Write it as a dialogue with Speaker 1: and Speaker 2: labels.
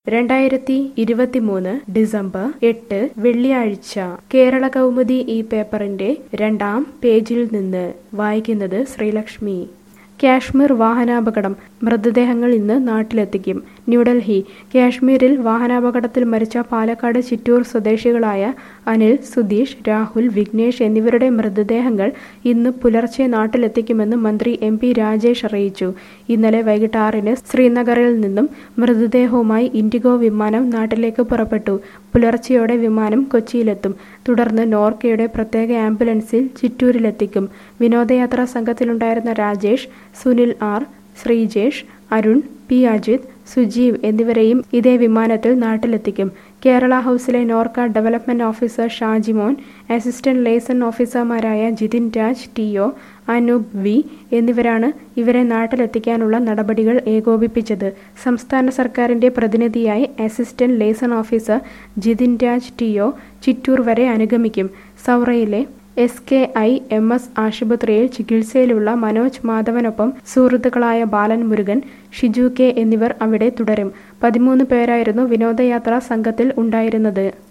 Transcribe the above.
Speaker 1: രണ്ടായിരത്തി ഇരുപത്തിമൂന്ന് ഡിസംബർ എട്ട് വെള്ളിയാഴ്ച കേരള കൗമുദി ഈ പേപ്പറിന്റെ രണ്ടാം പേജിൽ നിന്ന് വായിക്കുന്നത് ശ്രീലക്ഷ്മി കാശ്മീർ വാഹനാപകടം മൃതദേഹങ്ങൾ ഇന്ന് നാട്ടിലെത്തിക്കും ന്യൂഡൽഹി കാശ്മീരിൽ വാഹനാപകടത്തിൽ മരിച്ച പാലക്കാട് ചിറ്റൂർ സ്വദേശികളായ അനിൽ സുധീഷ് രാഹുൽ വിഘ്നേഷ് എന്നിവരുടെ മൃതദേഹങ്ങൾ ഇന്ന് പുലർച്ചെ നാട്ടിലെത്തിക്കുമെന്ന് മന്ത്രി എം പി രാജേഷ് അറിയിച്ചു ഇന്നലെ വൈകിട്ട് ആറിന് ശ്രീനഗറിൽ നിന്നും മൃതദേഹവുമായി ഇൻഡിഗോ വിമാനം നാട്ടിലേക്ക് പുറപ്പെട്ടു പുലർച്ചെയോടെ വിമാനം കൊച്ചിയിലെത്തും തുടർന്ന് നോർക്കയുടെ പ്രത്യേക ആംബുലൻസിൽ ചിറ്റൂരിലെത്തിക്കും വിനോദയാത്രാ സംഘത്തിലുണ്ടായിരുന്ന രാജേഷ് സുനിൽ ആർ ശ്രീജേഷ് അരുൺ പി അജിത് സുജീവ് എന്നിവരെയും ഇതേ വിമാനത്തിൽ നാട്ടിലെത്തിക്കും കേരള ഹൗസിലെ Norka development officer Shajimon assistant liaison ഓഫീസർമാരായ Jithin Raj T O Anoop V എന്നിവരാണ് ഇവരെ നാട്ടിലെത്തിക്കാനുള്ള നടപടികൾ ഏകോപിപ്പിച്ചത് സംസ്ഥാന സർക്കാരിന്റെ പ്രതിനിധിയായി assistant liaison officer Jithin Raj T O Chittoor വരെ അനുഗമിക്കും സൗറയിലെ S K I M S ആശുപത്രിയിൽ ചികിത്സയിലുള്ള മനോജ് മാധവനൊപ്പം സുഹൃത്തുക്കളായ ബാലൻ മുരുകൻ ഷിജു കെ എന്നിവർ അവിടെ തുടരും പതിമൂന്ന് പേരായിരുന്നു വിനോദയാത്രാ സംഘത്തിൽ ഉണ്ടായിരുന്നത്